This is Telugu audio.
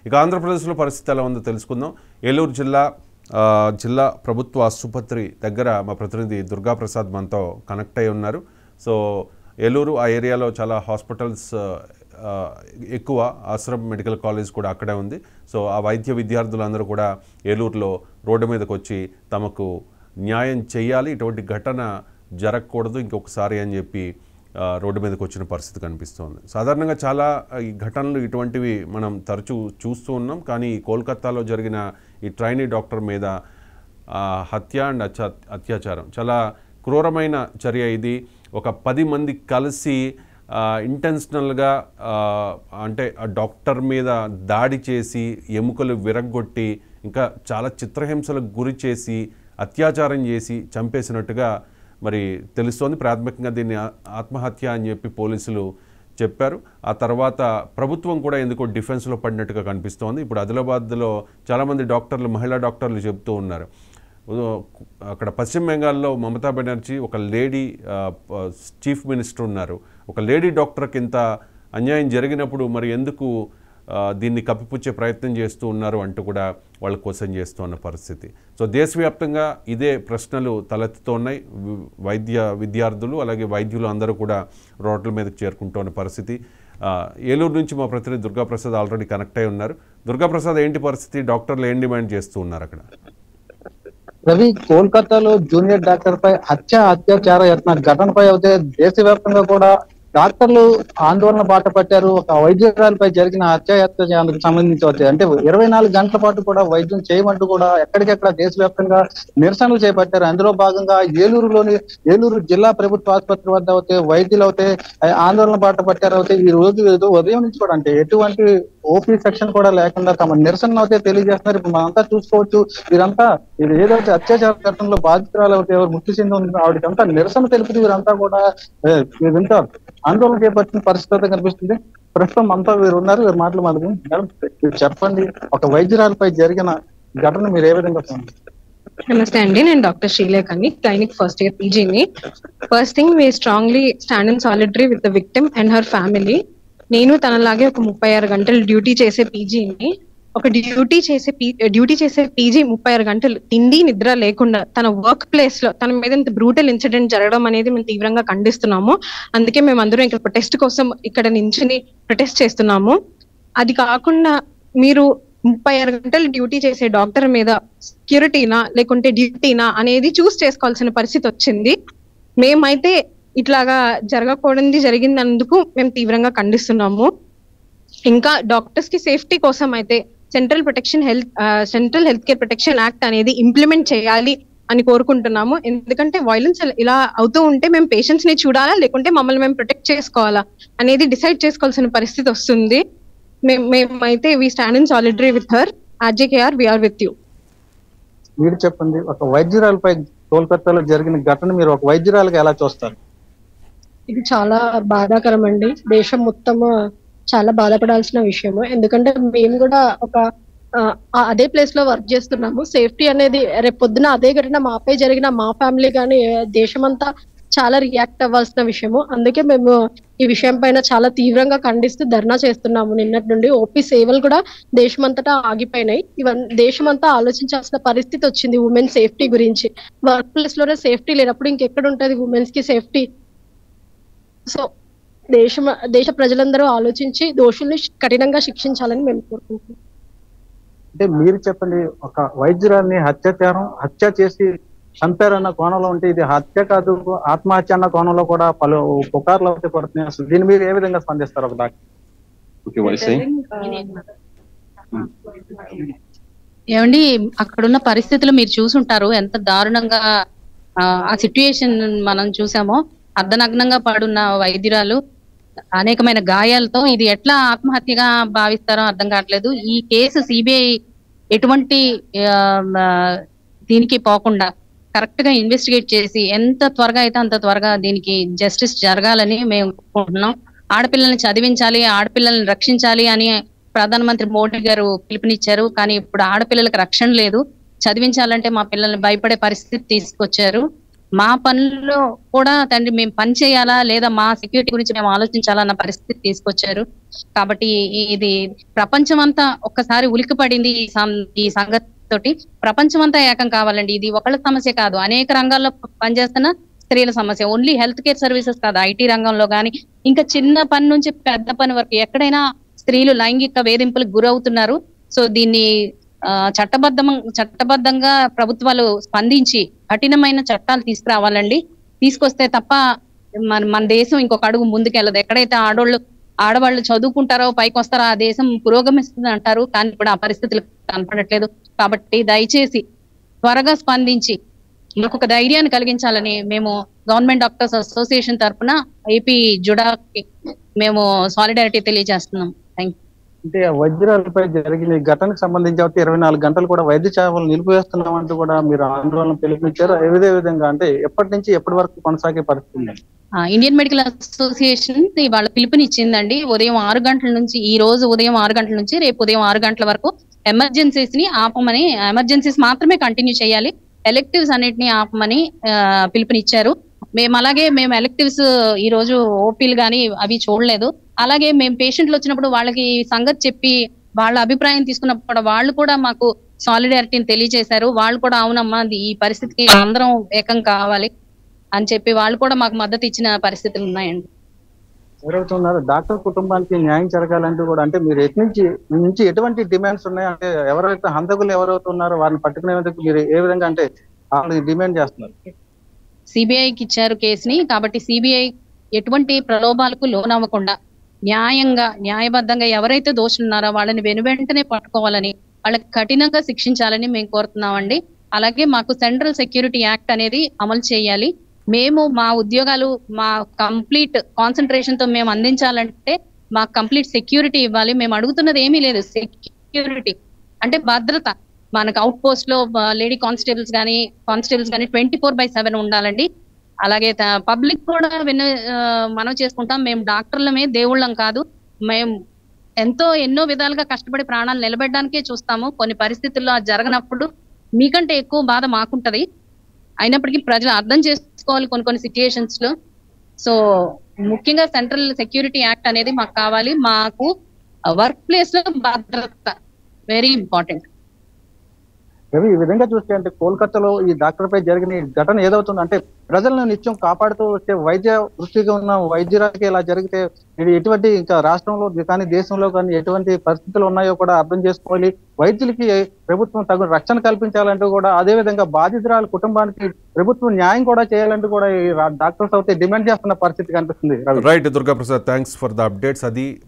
ఇక ఆంధ్రప్రదేశ్లో పరిస్థితి ఎలా ఉందో తెలుసుకుందాం ఏలూరు జిల్లా ఆ, జిల్లా ప్రభుత్వ ఆసుపత్రి దగ్గర మా ప్రతినిధి దుర్గా ప్రసాద్ మనతో కనెక్ట్ అయి ఉన్నారు సో ఏలూరు ఆ ఏరియాలో చాలా హాస్పిటల్స్ ఆ, ఎక్కువ ఆశ్రమ్ మెడికల్ కాలేజ్ కూడా అక్కడే ఉంది సో ఆ వైద్య విద్యార్థులందరూ కూడా ఏలూరులో రోడ్డు మీదకి వచ్చి తమకు న్యాయం చేయాలి ఇటువంటి ఘటన జరగకూడదు ఇంకొకసారి అని చెప్పి ఆ, రోడ్డు మీదకి వచ్చిన పరిస్థితి కనిపిస్తోంది సాధారణంగా చాలా ఆ, ఈ ఘటనలు ఇటువంటివి మనం తరచూ చూస్తూ ఉన్నాం కానీ ఈ కోల్కతాలో జరిగిన ఈ ట్రైనీ డాక్టర్ మీద ఆ, హత్య అండ్ అత్యా అత్యాచారం చాలా క్రూరమైన చర్య ఇది ఒక పది మంది కలిసి ఇంటెన్షనల్గా అంటే ఆ డాక్టర్ మీద దాడి చేసి ఎముకలు విరగ్గొట్టి ఇంకా చాలా చిత్రహింసలకు గురి చేసి అత్యాచారం చేసి చంపేసినట్టుగా మరి తెలుస్తోంది ప్రాథమికంగా దీన్ని ఆ- ఆత్మహత్య అని చెప్పి పోలీసులు చెప్పారు ఆ తర్వాత ప్రభుత్వం కూడా ఎందుకో డిఫెన్స్లో పడినట్టుగా కనిపిస్తోంది ఇప్పుడు ఆదిలాబాద్లో చాలామంది డాక్టర్లు మహిళా డాక్టర్లు చెబుతూ ఉన్నారు ఉదో- అక్కడ పశ్చిమ బెంగాల్లో మమతా బెనర్జీ ఒక లేడీ ఆ, ప- చీఫ్ మినిస్టర్ ఉన్నారు ఒక లేడీ డాక్టర్కి ఇంత అన్యాయం జరిగినప్పుడు మరి ఎందుకు ఆ, దీన్ని కప్పిపుచ్చే ప్రయత్నం చేస్తూ ఉన్నారు అంటూ కూడా వాళ్ళు క్వశ్చన్ చేస్తూ ఉన్న పరిస్థితి సో దేశవ్యాప్తంగా ఇదే ప్రశ్నలు తలెత్తుతున్నాయి వి- వైద్య విద్యార్థులు అలాగే వైద్యులు అందరూ కూడా రోడ్ల మీదకి చేరుకుంటున్న పరిస్థితి ఆ, ఏలూరు నుంచి మా ప్రతినిధి దుర్గాప్రసాద్ ఆల్రెడీ కనెక్ట్ అయి ఉన్నారు దుర్గాప్రసాద్ ఏంటి పరిస్థితి డాక్టర్లు ఏం డిమాండ్ చేస్తూ ఉన్నారు అక్కడ రవి కోల్కతాలో జూనియర్ డాక్టర్ పై హత్య అత్యాచార యత్న ఘటనపై అయితే దేశవ్యాప్తంగా కూడా డాక్టర్లు ఆందోళన బాట పట్టారు ఒక వైద్యురాలపై జరిగిన హత్యాయత్నానికి సంబంధించి వచ్చాయి అంటే ఇరవై నాలుగు గంటల పాటు కూడా వైద్యం చేయమంటూ కూడా ఎక్కడికెక్కడ దేశవ్యాప్తంగా నిరసనలు చేపట్టారు అందులో భాగంగా ఏలూరులోని ఏలూరు జిల్లా ప్రభుత్వ ఆసుపత్రి వద్ద అయితే వైద్యులు అయితే ఆందోళన బాట పట్టారు అయితే ఈ రోజు ఏదో ఉదయం నుంచి కూడా అంటే ఎటువంటి ఓపీ సెక్షన్ కూడా లేకుండా తమ నిరసన అయితే తెలియజేస్తున్నారు ఇప్పుడు మనంతా చూసుకోవచ్చు వీరంతా ఇది ఏదైతే అత్యాచార ఘటనలో బాధితురాలు అయితే ఎవరు మృతి చెంది ఉందో ఆవిడకంతా నిరసన తెలుపుతూ వీరంతా కూడా ఏ, వీరంతా ఆందోళన చేపట్టిన పరిస్థితి అయితే కనిపిస్తుంది ప్రస్తుతం అంతా వీరు ఉన్నారు వీరు మాటలు మాట్లాడు మేడం మీరు చెప్పండి ఒక వైద్యురాలపై జరిగిన ఘటన మీరు ఏ విధంగా చూడండి నమస్తే అండి నేను డాక్టర్ శ్రీలేఖ అండి క్లినిక్ ఫస్ట్ ఇయర్ పీజీని first thing we strongly stand in solitary with the victim and her family నేను తనలాగే ఒక ముప్పై ఆరు గంటలు డ్యూటీ చేసే పీజీని ఒక డ్యూటీ చేసే డ్యూటీ చేసే పీజీ ముప్పై ఆరు గంటలు తిండి నిద్ర లేకుండా తన వర్క్ ప్లేస్ లో తన మీద ఇంత బ్రూటల్ ఇన్సిడెంట్ జరగడం అనేది మేము తీవ్రంగా ఖండిస్తున్నాము అందుకే మేము అందరం ఇక్కడ ప్రొటెస్ట్ కోసం ఇక్కడ నించుని ప్రొటెస్ట్ చేస్తున్నాము అది కాకుండా మీరు ముప్పై ఆరు గంటలు డ్యూటీ చేసే డాక్టర్ మీద సెక్యూరిటీనా లేకుంటే డ్యూటీనా అనేది చూస్ చేసుకోవాల్సిన పరిస్థితి వచ్చింది మేమైతే ఇట్లాగా జరగకూడదు జరిగిందందుకు మేము తీవ్రంగా ఖండిస్తున్నాము ఇంకా డాక్టర్స్ కి సేఫ్టీ కోసం అయితే central protection health central health care protection act అనేది ఇంప్లిమెంట్ చేయాలి అని కోరుకుంటున్నాము ఎందుకంటే వైలెన్స్ ఇలా అవుతూ ఉంటే మేము పేషెంట్స్ ని చూడాలా లేకుంటే మమ్మల్ని మేము ప్రొటెక్ట్ చేసుకోవాలా అనేది డిసైడ్ చేసుకోవాల్సిన పరిస్థితి వస్తుంది మేము మేమైతే we stand in solidarity with her RJKR we are with మీరు చెప్పండి ఒక వైద్యురాలపై కోల్కతాలో జరిగిన ఘటన మీరు ఒక వైద్యురాలుగా ఎలా చూస్తారు ఇది చాలా బాధాకరం అండి దేశం మొత్తం చాలా బాధపడాల్సిన విషయము ఎందుకంటే మేము కూడా ఒక ఆ, ఆ అదే ప్లేస్ లో వర్క్ చేస్తున్నాము సేఫ్టీ అనేది రేపు పొద్దున అదే ఘటన మాపై జరిగిన మా ఫ్యామిలీ కానీ దేశమంతా చాలా రియాక్ట్ అవ్వాల్సిన విషయము అందుకే మేము ఈ విషయం పైన చాలా తీవ్రంగా ఖండిస్తూ ధర్నా చేస్తున్నాము నిన్నటి నుండి ఓపీ సేవలు కూడా దేశమంతటా ఆగిపోయినాయి ఇవన్నీ దేశమంతా ఆలోచించాల్సిన పరిస్థితి వచ్చింది ఉమెన్ సేఫ్టీ గురించి వర్క్ ప్లేస్ లోనే సేఫ్టీ లేనప్పుడు ఇంకెక్కడ ఉంటది ఉమెన్స్ కి సేఫ్టీ సో దేశం దేశ ప్రజలందరూ ఆలోచించి దోషుల్ని కఠినంగా శిక్షించాలని మేము కోరుకుంటున్నాం అంటే మీరు చెప్పండి ఒక వైద్యురాల్ని హత్యాచారం హత్య చేసి చంపారన్న కోణంలో ఉంటే ఇది హత్య కాదు ఆత్మహత్య అన్న కోణంలో కూడా పలు పుకార్లు అయితే పడుతున్నాయి అసలు దీని మీద ఏ విధంగా స్పందిస్తారు ఒక doctor Okay, what is saying? ఏమండి అక్కడున్న పరిస్థితులు మీరు చూసుంటారు ఎంత దారుణంగా ఆ, ఆ సిట్యుయేషన్ మనం చూసామో అర్ధనగ్నంగా పడున్న వైద్యురాలు అనేకమైన గాయాలతో ఇది ఎట్లా ఆత్మహత్యగా భావిస్తారో అర్థం కావట్లేదు ఈ కేసు సిబిఐ ఎటువంటి ఆ, ఆ, దీనికి పోకుండా కరెక్ట్ గా ఇన్వెస్టిగేట్ చేసి ఎంత త్వరగా అయితే అంత త్వరగా దీనికి జస్టిస్ జరగాలని మేము కోరుకుంటున్నాం ఆడపిల్లల్ని చదివించాలి ఆడపిల్లల్ని రక్షించాలి అని ప్రధానమంత్రి మోడీ గారు పిలుపునిచ్చారు కానీ ఇప్పుడు ఆడపిల్లలకు రక్షణ లేదు చదివించాలంటే మా పిల్లల్ని భయపడే పరిస్థితి తీసుకొచ్చారు మా పనుల్లో కూడా తండ్రి మేము పని చేయాలా లేదా మా సెక్యూరిటీ గురించి మేము ఆలోచించాలా అన్న పరిస్థితి తీసుకొచ్చారు కాబట్టి ఈ- ఇది ప్రపంచం అంతా ఒక్కసారి ఉలిక్కిపడింది ఈ సం- ఈ సంగతి తోటి ప్రపంచం అంతా ఏకం కావాలండి ఇది ఒకళ్ళ సమస్య కాదు అనేక రంగాల్లో ప- పనిచేస్తున్న స్త్రీల సమస్య ఓన్లీ హెల్త్ కేర్ సర్వీసెస్ కాదు ఐటీ రంగంలో కానీ ఇంకా చిన్న పని నుంచి పెద్ద పని వరకు ఎక్కడైనా స్త్రీలు లైంగిక వేధింపులకు గురవుతున్నారు సో దీన్ని ఆ, చట్టబద్ధం చట్టబద్ధంగా ప్రభుత్వాలు స్పందించి కఠినమైన చట్టాలు తీసుకురావాలండి తీసుకొస్తే తప్ప మన మన దేశం ఇంకొక అడుగు ముందుకెళ్ళదు ఎక్కడైతే ఆడోళ్ళు ఆడవాళ్ళు చదువుకుంటారో పైకి వస్తారో ఆ దేశం పురోగమిస్తుంది అంటారు కానీ ఇప్పుడు ఆ పరిస్థితులు కనపడట్లేదు కాబట్టి దయచేసి త్వరగా స్పందించి మాకు ఒక ధైర్యాన్ని కలిగించాలని మేము గవర్నమెంట్ డాక్టర్స్ అసోసియేషన్ తరఫున ఏపీ జుడాకి మేము సాలిడారిటీ తెలియజేస్తున్నాం థ్యాంక్ అంటే ఆ వైద్యురాలపై జరిగిన ఈ ఘటనకు సంబంధించి అయితే ఇరవై నాలుగు గంటలు కూడా వైద్య సేవలు నిలిపివేస్తున్నాం అంటూ కూడా మీరు ఆందోళన పిలుపునిచ్చారు ఇదే విధంగా అంటే ఎప్పటి నుంచి ఎప్పటి వరకు కొనసాగే పరిస్థితి ఉంది? ఆ, ఇండియన్ మెడికల్ అసోసియేషన్ వాళ్ళ పిలుపునిచ్చిందండి ఉదయం ఆరు గంటల నుంచి ఈ రోజు ఉదయం ఆరు గంటల నుంచి రేపు ఉదయం ఆరు గంటల వరకు ఎమర్జెన్సీస్ ని ఆపమని ఎమర్జెన్సీస్ మాత్రమే కంటిన్యూ చేయాలి ఎలెక్టివ్స్ అన్నిటిని ఆపమని ఆ, పిలుపునిచ్చారు మేము అలాగే మేము ఎలెక్టివ్స్ ఈ రోజు ఓపీలు కానీ అవి చూడలేదు అలాగే మేము పేషెంట్లు వచ్చినప్పుడు వాళ్ళకి ఈ సంగతి చెప్పి వాళ్ళ అభిప్రాయం తీసుకున్నప్పుడు వాళ్ళు కూడా మాకు సాలిడారిటీని తెలియజేశారు వాళ్ళు కూడా అవునమ్మా ఇది ఈ పరిస్థితికి అందరం ఏకం కావాలి అని చెప్పి వాళ్ళు కూడా మాకు మద్దతు ఇచ్చిన పరిస్థితులు ఉన్నాయండి ఎవరైతే ఉన్నారో డాక్టర్ కుటుంబానికి న్యాయం జరగాలంటూ కూడా అంటే మీరు ఎటు నుంచి మీ నుంచి ఎటువంటి డిమాండ్స్ ఉన్నాయి అంటే ఎవరైతే హంతకులు ఎవరైతే ఉన్నారో వారిని పట్టుకునేందుకు మీరు ఏ విధంగా అంటే వాళ్ళని డిమాండ్ చేస్తున్నారు సిబిఐకి ఇచ్చారు కేసుని కాబట్టి సిబిఐ ఎటువంటి ప్రలోభాలకు లోనవ్వకుండా న్యాయంగా న్యాయబద్ధంగా ఎవరైతే దోషులు ఉన్నారో వాళ్ళని వెను వెంటనే పట్టుకోవాలని వాళ్ళకి కఠినంగా శిక్షించాలని మేము కోరుతున్నామండి అలాగే మాకు సెంట్రల్ సెక్యూరిటీ యాక్ట్ అనేది అమలు చేయాలి మేము మా ఉద్యోగాలు మా కంప్లీట్ కాన్సన్ట్రేషన్ తో మేము అందించాలంటే మాకు కంప్లీట్ సెక్యూరిటీ ఇవ్వాలి మేము అడుగుతున్నది ఏమీ లేదు సెక్యూరిటీ అంటే భద్రత మనకు అవుట్ పోస్ట్ లో లేడీ కానిస్టేబుల్స్ కానీ కానిస్టేబుల్స్ కానీ ట్వంటీ ఫోర్ బై సెవెన్ ఉండాలండి అలాగే పబ్లిక్ కూడా విన్న ఆ, మనం చేసుకుంటాం మేము డాక్టర్లమే దేవుళ్ళం కాదు మేము ఎంతో ఎన్నో విధాలుగా కష్టపడి ప్రాణాలు నిలబెట్టడానికే చూస్తాము కొన్ని పరిస్థితుల్లో అది జరగనప్పుడు మీకంటే ఎక్కువ బాధ మాకుంటది అయినప్పటికీ ప్రజలు అర్థం చేసుకోవాలి కొన్ని కొన్ని సిచ్యుయేషన్స్ లో సో ముఖ్యంగా సెంట్రల్ సెక్యూరిటీ యాక్ట్ అనేది మాకు కావాలి మాకు వర్క్ ప్లేస్ లో భద్రత వెరీ ఇంపార్టెంట్ రవి ఈ విధంగా చూస్తే అంటే కోల్కతాలో ఈ డాక్టర్ పై జరిగిన ఈ ఘటన ఏదవుతుంది అంటే ప్రజలను నిత్యం కాపాడుతూ వచ్చే వైద్య వృత్తిగా ఉన్న వైద్యురాలకి ఇలా జరిగితే ఇది ఎటువంటి ఇంకా రాష్ట్రంలో కానీ దేశంలో కానీ ఎటువంటి పరిస్థితులు ఉన్నాయో కూడా అర్థం చేసుకోవాలి వైద్యులకి ప్రభుత్వం తగు రక్షణ కల్పించాలంటూ కూడా అదే విధంగా బాధితురాల కుటుంబానికి ప్రభుత్వం న్యాయం కూడా చేయాలంటూ కూడా ఈ రా- డాక్టర్స్ అయితే డిమాండ్ చేస్తున్న పరిస్థితి కనిపిస్తుంది Ravi right Durga Prasad thanks for the updates అది